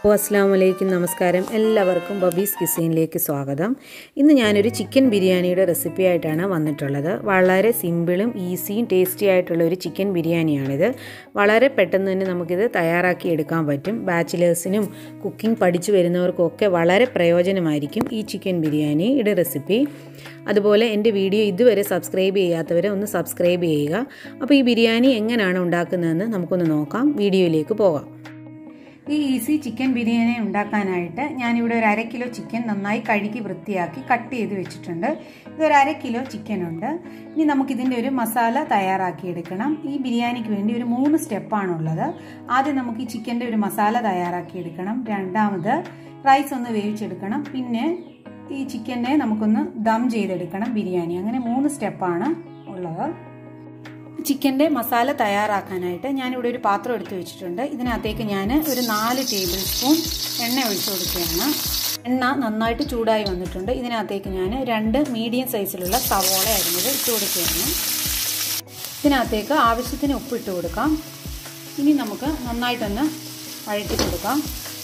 ഓ അസ്സാം വലൈക്കും നമസ്കാരം എല്ലാവർക്കും ബബീസ് കിസീനിലേക്ക് സ്വാഗതം ഇന്ന് ഞാനൊരു ചിക്കൻ ബിരിയാണിയുടെ റെസിപ്പി ആയിട്ടാണ് വന്നിട്ടുള്ളത് വളരെ സിമ്പിളും ഈസിയും ടേസ്റ്റി ആയിട്ടുള്ള ഒരു ചിക്കൻ ബിരിയാണിയാണിത് വളരെ പെട്ടെന്ന് തന്നെ നമുക്കിത് തയ്യാറാക്കി എടുക്കാൻ പറ്റും ബാച്ചിലേഴ്സിനും കുക്കിംഗ് പഠിച്ചു വരുന്നവർക്കും ഒക്കെ വളരെ പ്രയോജനമായിരിക്കും ഈ ചിക്കൻ ബിരിയാണിയുടെ റെസിപ്പി അതുപോലെ എൻ്റെ വീഡിയോ ഇതുവരെ സബ്സ്ക്രൈബ് ചെയ്യാത്തവരെ ഒന്ന് സബ്സ്ക്രൈബ് ചെയ്യുക അപ്പോൾ ഈ ബിരിയാണി എങ്ങനെയാണ് ഉണ്ടാക്കുന്നതെന്ന് നമുക്കൊന്ന് നോക്കാം വീഡിയോയിലേക്ക് പോകാം ഈ ഈസി ചിക്കൻ ബിരിയാണി ഉണ്ടാക്കാനായിട്ട് ഞാനിവിടെ ഒരു അര കിലോ ചിക്കൻ നന്നായി കഴുകി വൃത്തിയാക്കി കട്ട് ചെയ്ത് വെച്ചിട്ടുണ്ട് ഇതൊരു അര കിലോ ചിക്കൻ ഉണ്ട് ഇനി നമുക്കിതിൻ്റെ ഒരു മസാല തയ്യാറാക്കി എടുക്കണം ഈ ബിരിയാണിക്ക് വേണ്ടി ഒരു മൂന്ന് സ്റ്റെപ്പാണുള്ളത് ആദ്യം നമുക്ക് ഈ ചിക്കൻ്റെ ഒരു മസാല തയ്യാറാക്കി എടുക്കണം രണ്ടാമത് റൈസ് ഒന്ന് വേവിച്ചെടുക്കണം പിന്നെ ഈ ചിക്കനെ നമുക്കൊന്ന് ദം ചെയ്തെടുക്കണം ബിരിയാണി അങ്ങനെ മൂന്ന് സ്റ്റെപ്പാണ് ഉള്ളത് ചിക്കൻ്റെ മസാല തയ്യാറാക്കാനായിട്ട് ഞാനിവിടെ ഒരു പാത്രം എടുത്ത് വെച്ചിട്ടുണ്ട് ഇതിനകത്തേക്ക് ഞാൻ ഒരു നാല് ടേബിൾ സ്പൂൺ എണ്ണ ഒഴിച്ചു കൊടുക്കുകയാണ് എണ്ണ നന്നായിട്ട് ചൂടായി വന്നിട്ടുണ്ട് ഇതിനകത്തേക്ക് ഞാൻ രണ്ട് മീഡിയം സൈസിലുള്ള സവോള അരിഞ്ഞത് ഇട്ട് കൊടുക്കുകയാണ് ഇതിനകത്തേക്ക് ആവശ്യത്തിന് ഉപ്പ് ഇട്ട് കൊടുക്കാം ഇനി നമുക്ക് നന്നായിട്ടൊന്ന് വഴറ്റി കൊടുക്കാം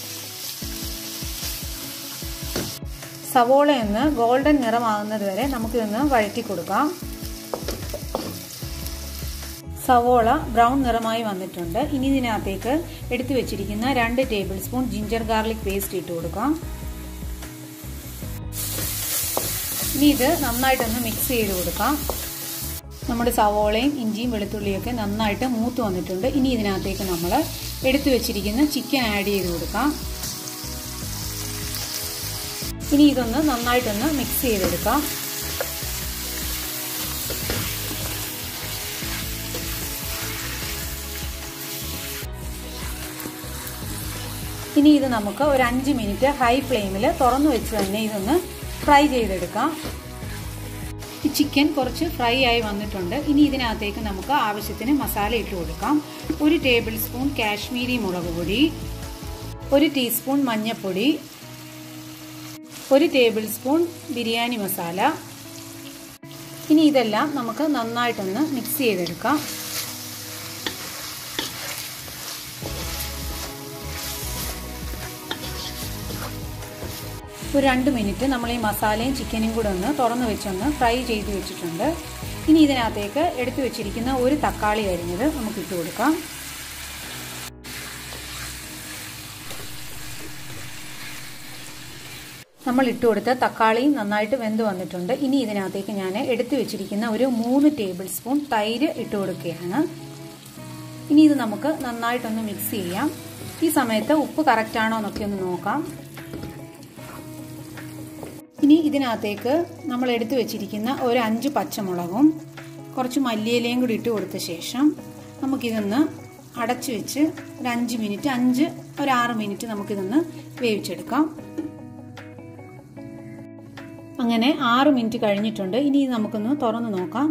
സവോളയൊന്ന് ഗോൾഡൻ നിറമാകുന്നത് വരെ നമുക്കിതൊന്ന് വഴറ്റി കൊടുക്കാം സവോള ബ്രൗൺ നിറമായി വന്നിട്ടുണ്ട് ഇനി ഇതിനകത്തേക്ക് എടുത്തു വെച്ചിരിക്കുന്ന രണ്ട് tablespoon ginger garlic paste ഇട്ട് കൊടുക്കാം ഇനി ഇത് നന്നായിട്ടൊന്ന് മിക്സ് ചെയ്ത് കൊടുക്കാം നമ്മുടെ സവോളയും ഇഞ്ചിയും വെളുത്തുള്ളിയൊക്കെ നന്നായിട്ട് മൂത്ത് വന്നിട്ടുണ്ട് ഇനി ഇതിനകത്തേക്ക് നമ്മൾ എടുത്തു വെച്ചിരിക്കുന്ന ചിക്കൻ ആഡ് ചെയ്ത് കൊടുക്കാം ഇനി ഇതൊന്ന് നന്നായിട്ടൊന്ന് മിക്സ് ചെയ്തെടുക്കാം ഇനി ഇത് നമുക്ക് ഒരു അഞ്ച് മിനിറ്റ് ഹൈ ഫ്ലെയിമിൽ തുറന്നു വെച്ച് തന്നെ ഇതൊന്ന് ഫ്രൈ ചെയ്തെടുക്കാം ഈ ചിക്കൻ കുറച്ച് ഫ്രൈ ആയി വന്നിട്ടുണ്ട് ഇനി ഇതിനകത്തേക്ക് നമുക്ക് ആവശ്യത്തിന് മസാല ഇട്ട് കൊടുക്കാം ഒരു ടേബിൾ സ്പൂൺ കാശ്മീരി മുളക് പൊടി ഒരു ടീസ്പൂൺ മഞ്ഞൾപ്പൊടി ഒരു ടേബിൾ സ്പൂൺ ബിരിയാണി മസാല ഇനി ഇതെല്ലാം നമുക്ക് നന്നായിട്ടൊന്ന് മിക്സ് ചെയ്തെടുക്കാം ഒരു രണ്ട് മിനിറ്റ് നമ്മൾ ഈ മസാലയും ചിക്കനും കൂടെ ഒന്ന് തുറന്നു വെച്ചൊന്ന് ഫ്രൈ ചെയ്ത് വെച്ചിട്ടുണ്ട് ഇനി ഇതിനകത്തേക്ക് എടുത്തു വെച്ചിരിക്കുന്ന ഒരു തക്കാളി അരിഞ്ഞത് നമുക്ക് ഇട്ട് കൊടുക്കാം നമ്മൾ ഇട്ട് കൊടുത്ത തക്കാളി നന്നായിട്ട് വെന്ത് വന്നിട്ടുണ്ട് ഇനി ഇതിനകത്തേക്ക് ഞാൻ എടുത്തു വെച്ചിരിക്കുന്ന ഒരു മൂന്ന് ടേബിൾ സ്പൂൺ തൈര് ഇട്ട് കൊടുക്കുകയാണ് ഇനി ഇത് നമുക്ക് നന്നായിട്ടൊന്ന് മിക്സ് ചെയ്യാം ഈ സമയത്ത് ഉപ്പ് കറക്റ്റാണോ എന്നൊക്കെ ഒന്ന് നോക്കാം ഇനി ഇതിനകത്തേക്ക് നമ്മൾ എടുത്തു വെച്ചിരിക്കുന്ന ഒരു അഞ്ച് പച്ചമുളകും കുറച്ച് മല്ലിയിലയും കൂടി ഇട്ട് കൊടുത്ത ശേഷം നമുക്കിതൊന്ന് അടച്ചു വെച്ച് ഒരു അഞ്ച് മിനിറ്റ് അഞ്ച് ഒരു ആറ് മിനിറ്റ് നമുക്കിതൊന്ന് വേവിച്ചെടുക്കാം അങ്ങനെ ആറ് മിനിറ്റ് കഴിഞ്ഞിട്ടുണ്ട് ഇനി ഇത് നമുക്കൊന്ന് തുറന്ന് നോക്കാം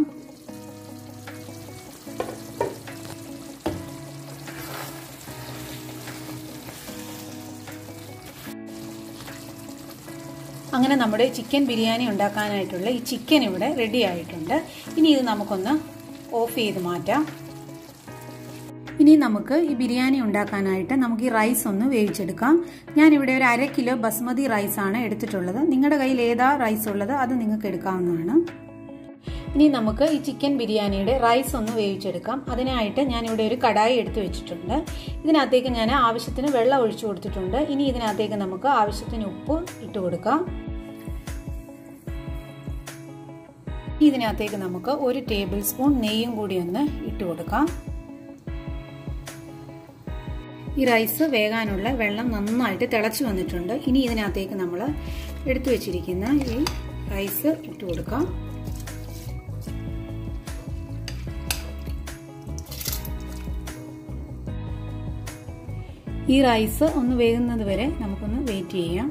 അങ്ങനെ നമ്മുടെ ചിക്കൻ ബിരിയാണി ഉണ്ടാക്കാനായിട്ടുള്ള ഈ ചിക്കൻ ഇവിടെ റെഡി ആയിട്ടുണ്ട് ഇനി ഇത് നമുക്കൊന്ന് ഓഫ് ചെയ്ത് മാറ്റാം ഇനി നമുക്ക് ഈ ബിരിയാണി ഉണ്ടാക്കാനായിട്ട് നമുക്ക് ഈ റൈസ് ഒന്ന് വേവിച്ചെടുക്കാം ഞാനിവിടെ ഒരു അര കിലോ ബസ്മതി റൈസ് ആണ് എടുത്തിട്ടുള്ളത് നിങ്ങളുടെ കയ്യിൽ ഏതാ റൈസ് ഉള്ളത് അത് നിങ്ങൾക്ക് എടുക്കാവുന്നതാണ് ഇനി നമുക്ക് ഈ ചിക്കൻ ബിരിയാണിയുടെ റൈസ് ഒന്ന് വേവിച്ചെടുക്കാം അതിനായിട്ട് ഞാനിവിടെ ഒരു കടായി എടുത്ത് വെച്ചിട്ടുണ്ട് ഇതിനകത്തേക്ക് ഞാൻ ആവശ്യത്തിന് വെള്ളം ഒഴിച്ചു കൊടുത്തിട്ടുണ്ട് ഇനി ഇതിനകത്തേക്ക് നമുക്ക് ആവശ്യത്തിന് ഉപ്പ് ഇട്ട് കൊടുക്കാം ഇതിനകത്തേക്ക് നമുക്ക് ഒരു ടേബിൾ സ്പൂൺ നെയ്യും കൂടി ഒന്ന് ഇട്ട് കൊടുക്കാം ഈ റൈസ് വേകാനുള്ള വെള്ളം നന്നായിട്ട് തിളച്ചു വന്നിട്ടുണ്ട് ഇനി ഇതിനകത്തേക്ക് നമ്മൾ എടുത്തു വെച്ചിരിക്കുന്ന ഈ റൈസ് ഇട്ട് കൊടുക്കാം ഈ റൈസ് ഒന്ന് വേകുന്നത് വരെ നമുക്കൊന്ന് വെയിറ്റ് ചെയ്യാം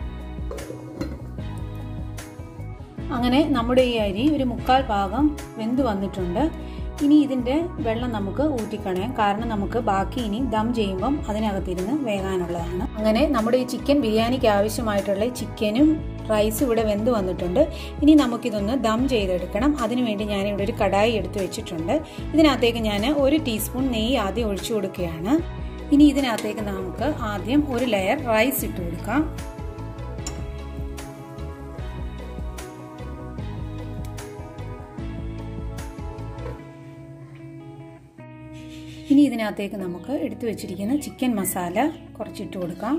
അങ്ങനെ നമ്മുടെ ഈ അരി ഒരു മുക്കാൽ ഭാഗം വെന്ത് വന്നിട്ടുണ്ട് ഇനി ഇതിൻ്റെ വെള്ളം നമുക്ക് ഊറ്റിക്കളയാം കാരണം നമുക്ക് ബാക്കി ഇനി ദം ചെയ്യുമ്പം അതിനകത്തിരുന്ന് വേകാനുള്ളതാണ് അങ്ങനെ നമ്മുടെ ഈ ചിക്കൻ ബിരിയാണിക്ക് ആവശ്യമായിട്ടുള്ള ചിക്കനും റൈസ് ഇവിടെ വെന്ത് വന്നിട്ടുണ്ട് ഇനി നമുക്കിതൊന്ന് ദം ചെയ്തെടുക്കണം അതിനുവേണ്ടി ഞാനിവിടെ ഒരു കടായി എടുത്ത് വെച്ചിട്ടുണ്ട് ഇതിനകത്തേക്ക് ഞാൻ ഒരു ടീസ്പൂൺ നെയ്യ് ആദ്യം ഒഴിച്ചു കൊടുക്കുകയാണ് ഇനി ഇതിനകത്തേക്ക് നമുക്ക് ആദ്യം ഒരു ലെയർ റൈസ് ഇട്ട് കൊടുക്കാം ഇനി ഇതിനകത്തേക്ക് നമുക്ക് എടുത്തു വെച്ചിരിക്കുന്ന ചിക്കൻ മസാല കുറച്ചിട്ട് കൊടുക്കാം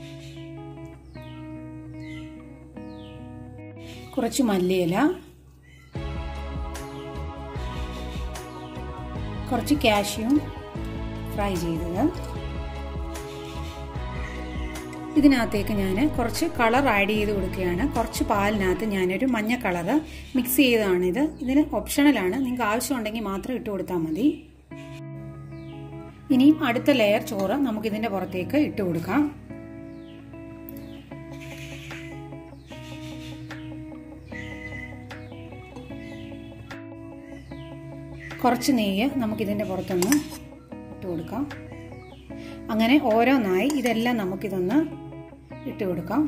കുറച്ച് മല്ലിയില കുറച്ച് കാഷ്യൂം ഫ്രൈ ചെയ്തത് ഇതിനകത്തേക്ക് ഞാൻ കുറച്ച് കളർ ആഡ് ചെയ്ത് കൊടുക്കുകയാണ് കുറച്ച് പാലിനകത്ത് ഞാനൊരു മഞ്ഞ കളറ് മിക്സ് ചെയ്തതാണിത് ഇതിന് ഓപ്ഷണലാണ് നിങ്ങൾക്ക് ആവശ്യമുണ്ടെങ്കിൽ മാത്രം ഇട്ട് കൊടുത്താൽ മതി ഇനിയും അടുത്ത ലെയർ ചോറ് നമുക്കിതിൻ്റെ പുറത്തേക്ക് ഇട്ട് കൊടുക്കാം കുറച്ച് നെയ്യ് നമുക്കിതിൻ്റെ പുറത്തൊന്ന് ഇട്ട് കൊടുക്കാം അങ്ങനെ ഓരോന്നായി ഇതെല്ലാം നമുക്കിതൊന്ന് ഇട്ട് കൊടുക്കാം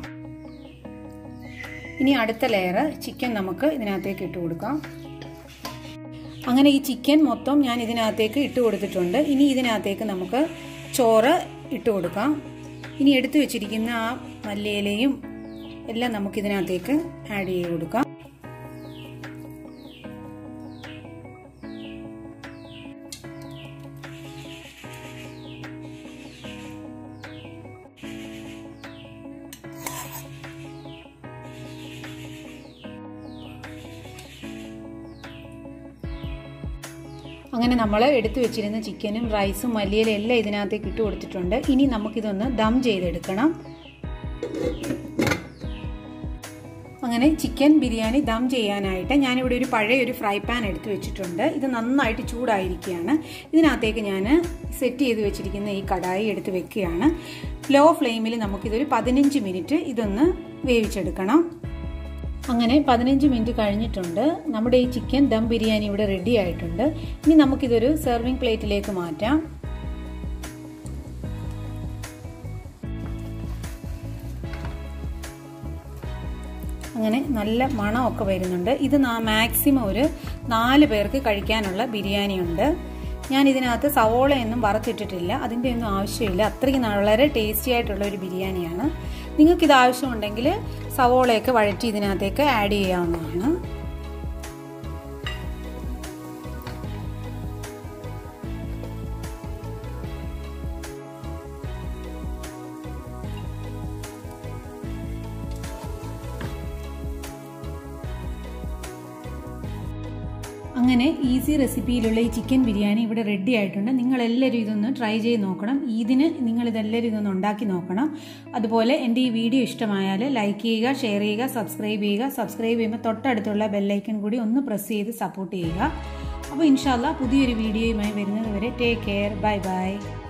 ഇനി അടുത്ത ലെയർ ചിക്കൻ നമുക്ക് ഇതിനകത്തേക്ക് ഇട്ട് കൊടുക്കാം അങ്ങനെ ഈ ചിക്കൻ മൊത്തം ഞാൻ ഇതിനകത്തേക്ക് ഇട്ട് കൊടുത്തിട്ടുണ്ട് ഇനി ഇതിനകത്തേക്ക് നമുക്ക് ചോറ് ഇട്ട് കൊടുക്കാം ഇനി എടുത്തു വെച്ചിരിക്കുന്ന ആ മല്ലിയിലയും എല്ലാം നമുക്ക് ഇതിനകത്തേക്ക് ആഡ് ചെയ്ത് കൊടുക്കാം അങ്ങനെ നമ്മൾ എടുത്തു വെച്ചിരുന്ന ചിക്കനും റൈസും മല്ലിയിലും എല്ലാം ഇതിനകത്തേക്ക് ഇട്ട് കൊടുത്തിട്ടുണ്ട് ഇനി നമുക്കിതൊന്ന് ദം ചെയ്തെടുക്കണം അങ്ങനെ ചിക്കൻ ബിരിയാണി ദം ചെയ്യാനായിട്ട് ഞാനിവിടെ ഒരു പഴയ ഒരു ഫ്രൈ പാൻ എടുത്ത് വെച്ചിട്ടുണ്ട് ഇത് നന്നായിട്ട് ചൂടായിരിക്കുകയാണ് ഇതിനകത്തേക്ക് ഞാൻ സെറ്റ് ചെയ്ത് വെച്ചിരിക്കുന്ന ഈ കടായി എടുത്ത് വെക്കുകയാണ് ലോ ഫ്ലെയിമിൽ നമുക്കിതൊരു പതിനഞ്ച് മിനിറ്റ് ഇതൊന്ന് വേവിച്ചെടുക്കണം അങ്ങനെ പതിനഞ്ച് മിനിറ്റ് കഴിഞ്ഞിട്ടുണ്ട് നമ്മുടെ ഈ ചിക്കൻ ദം ബിരിയാണി ഇവിടെ റെഡി ആയിട്ടുണ്ട് ഇനി നമുക്കിതൊരു സെർവിങ് പ്ലേറ്റിലേക്ക് മാറ്റാം അങ്ങനെ നല്ല മണമൊക്കെ വരുന്നുണ്ട് ഇത് മാക്സിമം ഒരു നാല് പേർക്ക് കഴിക്കാനുള്ള ബിരിയാണി ഉണ്ട് ഞാൻ ഇതിനകത്ത് സവോളയൊന്നും വറുത്തിട്ടിട്ടില്ല അതിൻ്റെ ഒന്നും ആവശ്യമില്ല അത്രയ്ക്ക് വളരെ ടേസ്റ്റി ആയിട്ടുള്ള ഒരു ബിരിയാണിയാണ് നിങ്ങൾക്ക് ഇത് ആവശ്യമുണ്ടെങ്കിൽ സവോളയൊക്കെ വഴറ്റി ഇതിനകത്തേക്ക് ആഡ് ചെയ്യാവുന്നതാണ് അങ്ങനെ ഈസി റെസിപ്പിയിലുള്ള ഈ ചിക്കൻ ബിരിയാണി ഇവിടെ റെഡി ആയിട്ടുണ്ട് നിങ്ങൾ എല്ലാവരും ഇതൊന്ന് ട്രൈ ചെയ്ത് നോക്കണം ഇതിന് നിങ്ങൾ ഇതെല്ലാവരും ഇതൊന്ന് ഉണ്ടാക്കി നോക്കണം അതുപോലെ എൻ്റെ ഈ വീഡിയോ ഇഷ്ടമായാൽ ലൈക്ക് ചെയ്യുക ഷെയർ ചെയ്യുക സബ്സ്ക്രൈബ് ചെയ്യുക സബ്സ്ക്രൈബ് ചെയ്യുമ്പോൾ തൊട്ടടുത്തുള്ള ബെല്ലൈക്കൺ കൂടി ഒന്ന് പ്രസ് ചെയ്ത് സപ്പോർട്ട് ചെയ്യുക അപ്പോൾ ഇൻഷാല്ല പുതിയൊരു വീഡിയോയുമായി വരുന്നത് വരെ ടേക്ക് കെയർ ബൈ ബൈ